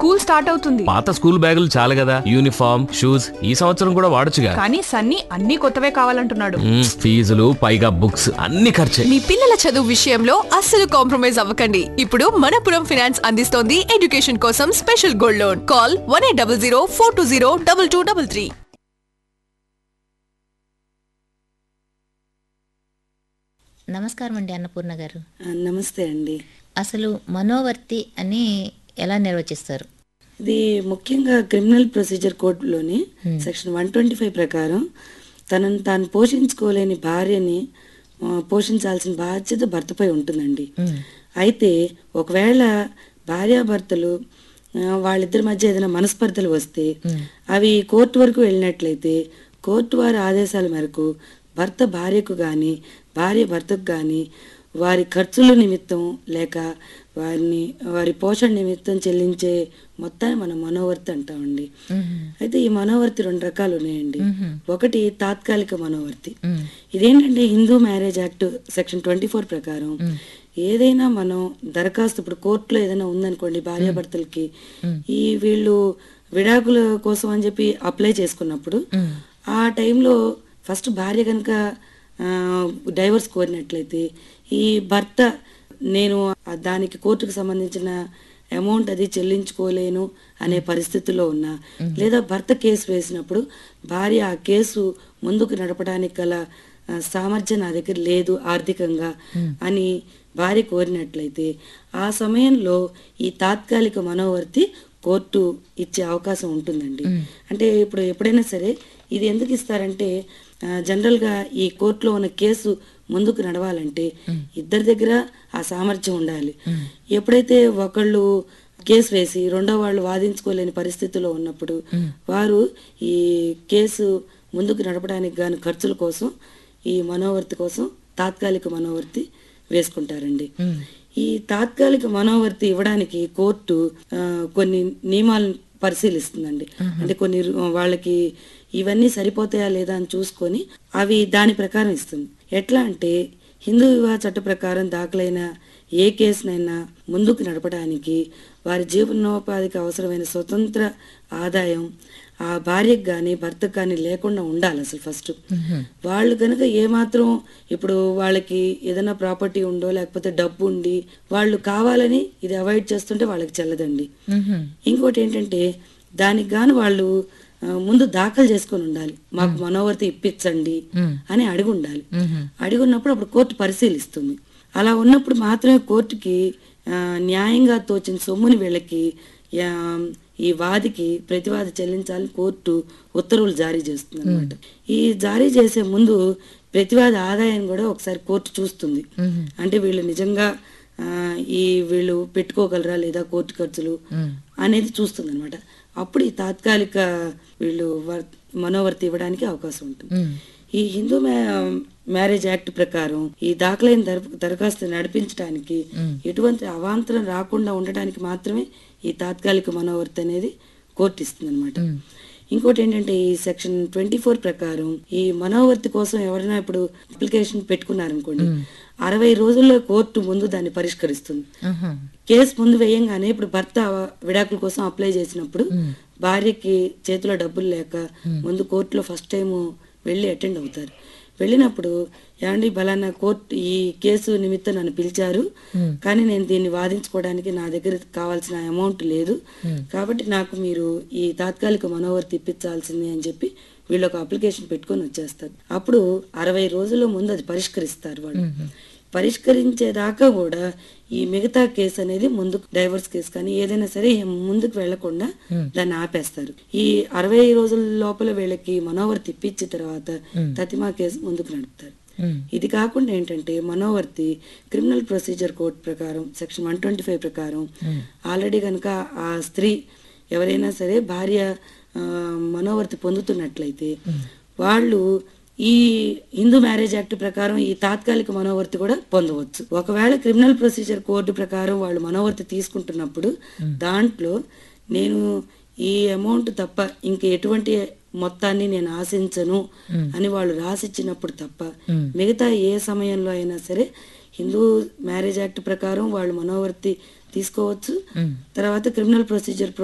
school start అవుతుంది పాత school బ్యాగులు చాలు కదా యూనిఫామ్ షూస్ ఈ సంవత్సరం కూడా వాడొచ్చుగా కానీ సన్నీ అన్ని కొత్తవే కావాలంటున్నాడు మ్మ్, ఫీజులు పైగా బుక్స్ అన్ని ఖర్చే మీ పిల్లల చదువు విషయంలో అస్సలు కాంప్రమైజ్ అవ్వకండి ఇప్పుడు మనపురం ఫైనాన్స్ అందిస్తోంది ఎడ్యుకేషన్ కోసం special gold loan call one eight double zero four two zero double two double three నమస్కారం అండి అన్నపూర్ణ గారు ఆ, నమస్తే అండి అసలు మనోవర్తి అని ఎలా నిర్వచిస్తారు ఇది ముఖ్యంగా క్రిమినల్ ప్రొసీజర్ కోడ్లోని సెక్షన్ వన్ ట్వంటీ ఫైవ్ ప్రకారం తనను తాను పోషించుకోలేని భార్యని ఆ, పోషించాల్సిన బాధ్యత భర్తపై ఉంటుందండి అయితే ఒకవేళ భార్యాభర్తలు ఆ, వాళ్ళిద్దరి మధ్య ఏదైనా మనస్పర్ధలు వస్తే అవి కోర్టు వరకు వెళ్ళినట్లయితే కోర్టు వారి ఆదేశాల మేరకు భర్త భార్యకు కానీ భార్య భర్తకు కానీ వారి ఖర్చుల నిమిత్తం లేక వారిని వారి పోషణ నిమిత్తం చెల్లించే మొత్తాన్ని మనం మనోవర్తి అంటామండి అయితే ఈ మనోవర్తి రెండు రకాలు ఉన్నాయండి ఒకటి తాత్కాలిక మనోవర్తి ఇదేంటంటే Hindu marriage act section twenty four ప్రకారం ఏదైనా మనం దరఖాస్తు ఇప్పుడు కోర్టులో ఏదైనా ఉందనుకోండి భార్యాభర్తలకి ఈ వీళ్ళు విడాకుల కోసం అని చెప్పి అప్లై చేసుకున్నప్పుడు ఆ టైంలో ఫస్ట్ భార్య కనుక డైవర్స్ కోరినట్లయితే ఈ భర్త నేను ఆ దానికి కోర్టుకు సంబంధించిన అమౌంట్ అది చెల్లించుకోలేను అనే పరిస్థితిలో ఉన్నా లేదా భర్త కేసు వేసినప్పుడు భార్య ఆ కేసు ముందుకు నడపడానికి గల ఆ, సామర్థ్యం నా దగ్గర లేదు ఆర్థికంగా అని భార్య కోరినట్లయితే ఆ సమయంలో ఈ తాత్కాలిక మనోవర్తి కోర్టు ఇచ్చే అవకాశం ఉంటుందండి అంటే ఇప్పుడు ఎప్పుడైనా సరే ఇది ఎందుకు ఇస్తారంటే ఆ, జనరల్గా ఈ కోర్టులో ఉన్న కేసు ముందుకు నడవాలంటే ఇద్దరి దగ్గర ఆ సామర్థ్యం ఉండాలి ఎప్పుడైతే ఒకళ్ళు కేసు వేసి రెండో వాళ్ళు వాదించుకోలేని పరిస్థితిలో ఉన్నప్పుడు వారు ఈ కేసు ముందుకు నడపడానికి గాను ఖర్చుల కోసం ఈ మనోవర్తి కోసం తాత్కాలిక మనోవర్తి వేసుకుంటారండి ఈ తాత్కాలిక మనోవర్తి ఇవ్వడానికి కోర్టు ఆ, కొన్ని నియమాలను పరిశీలిస్తుందండి అంటే కొన్ని రు- వాళ్ళకి ఇవన్నీ సరిపోతాయా లేదా అని చూసుకొని అవి దాని ప్రకారం ఇస్తుంది ఎట్లా అంటే హిందూ వివాహ చట్ట ప్రకారం దాఖలైన ఏ కేసునైనా ముందుకు నడపడానికి వారి జీవనోపాధికి అవసరమైన స్వతంత్ర ఆదాయం ఆ భార్యకు కానీ భర్తకు కానీ లేకుండా ఉండాలి అసలు ఫస్ట్ వాళ్ళు కనుక ఏమాత్రం ఇప్పుడు వాళ్ళకి ఏదైనా ప్రాపర్టీ ఉండో లేకపోతే డబ్బు ఉండి వాళ్ళు కావాలని ఇది అవాయిడ్ చేస్తుంటే వాళ్ళకి చెల్లదండి ఇంకోటి ఏంటంటే దానికి గాను వాళ్ళు ఆ, ముందు దాఖలు చేసుకొని ఉండాలి మాకు మనోవర్తి ఇప్పించండి అని అడిగి ఉండాలి అడిగి ఉన్నప్పుడు అప్పుడు కోర్టు పరిశీలిస్తుంది అలా ఉన్నప్పుడు మాత్రమే కోర్టుకి ఆ, న్యాయంగా తోచిన సొమ్ముని వీళ్ళకి ఆ, ఈ వాదికి ప్రతివాది చెల్లించాలని కోర్టు ఉత్తర్వులు జారీ చేస్తుంది అనమాట ఈ జారీ చేసే ముందు ప్రతివాది ఆదాయాన్ని కూడా ఒకసారి కోర్టు చూస్తుంది అంటే వీళ్ళు నిజంగా ఆ, ఈ వీళ్ళు పెట్టుకోగలరా లేదా కోర్టు ఖర్చులు అనేది చూస్తుంది అనమాట అప్పుడు ఈ తాత్కాలిక వీళ్ళు వర్- మనోవర్తి ఇవ్వడానికి అవకాశం ఉంటుంది ఈ హిందూ మ్యా- మ్యారేజ్ యాక్ట్ ప్రకారం ఈ దాఖలైన దర- దరఖాస్తు నడిపించడానికి ఎటువంటి అవాంతరం రాకుండా ఉండడానికి మాత్రమే ఈ తాత్కాలిక మనోవర్తి అనేది కోర్టు ఇస్తుంది అనమాట ఇంకోటి ఏంటంటే ఈ సెక్షన్ ట్వంటీ ఫోర్ ప్రకారం ఈ మనోవర్తి కోసం ఎవరైనా ఇప్పుడు అప్లికేషన్ పెట్టుకున్నారనుకోండి అరవై రోజుల్లో కోర్టు ముందు దాన్ని పరిష్కరిస్తుంది కేసు ముందు వేయంగానే ఇప్పుడు భర్త విడాకుల కోసం అప్లై చేసినప్పుడు భార్యకి చేతిలో డబ్బులు లేక ముందు కోర్టులో ఫస్ట్ టైం వెళ్ళి అటెండ్ అవుతారు వెళ్ళినప్పుడు ఏమండి బలానా కోర్టు ఈ కేసు నిమిత్తం నన్ను పిలిచారు కానీ నేను దీన్ని వాదించుకోవడానికి నా దగ్గర కావాల్సిన అమౌంట్ లేదు కాబట్టి నాకు మీరు ఈ తాత్కాలిక మనోవర్తి ఇప్పించాల్సిందే అని చెప్పి వీళ్ళు ఒక అప్లికేషన్ పెట్టుకొని వచ్చేస్తారు అప్పుడు అరవై రోజుల ముందు అది పరిష్కరిస్తారు వాళ్ళు పరిష్కరించేదాకా కూడా ఈ మిగతా కేసు అనేది ముందుకు డైవర్స్ కేసు కానీ ఏదైనా సరే ముందుకు వెళ్లకుండా దాన్ని ఆపేస్తారు ఈ అరవై రోజుల లోపల వీళ్ళకి మనోవర్తి ఇప్పించిన తర్వాత తతిమా కేసు ముందుకు నడుపుతారు ఇది కాకుండా ఏంటంటే మనోవర్తి క్రిమినల్ ప్రొసీజర్ కోడ్ ప్రకారం సెక్షన్ వన్ ట్వంటీ ఫైవ్ ప్రకారం ఆల్రెడీ కనుక ఆ స్త్రీ ఎవరైనా సరే భార్య ఆ, మనోవర్తి పొందుతున్నట్లయితే వాళ్ళు ఈ హిందూ మ్యారేజ్ యాక్ట్ ప్రకారం ఈ తాత్కాలిక మనోవర్తి కూడా పొందవచ్చు ఒకవేళ క్రిమినల్ ప్రొసీజర్ కోడ్ ప్రకారం వాళ్ళు మనోవర్తి తీసుకుంటున్నప్పుడు దాంట్లో నేను ఈ అమౌంట్ తప్ప ఇంక ఎటువంటి మొత్తాన్ని నేను ఆశించను అని వాళ్ళు రాసిచ్చినప్పుడు తప్ప మిగతా ఏ సమయంలో అయినా సరే హిందూ మ్యారేజ్ యాక్ట్ ప్రకారం వాళ్ళు మనోవర్తి తీసుకోవచ్చు తర్వాత క్రిమినల్ ప్రొసీజర్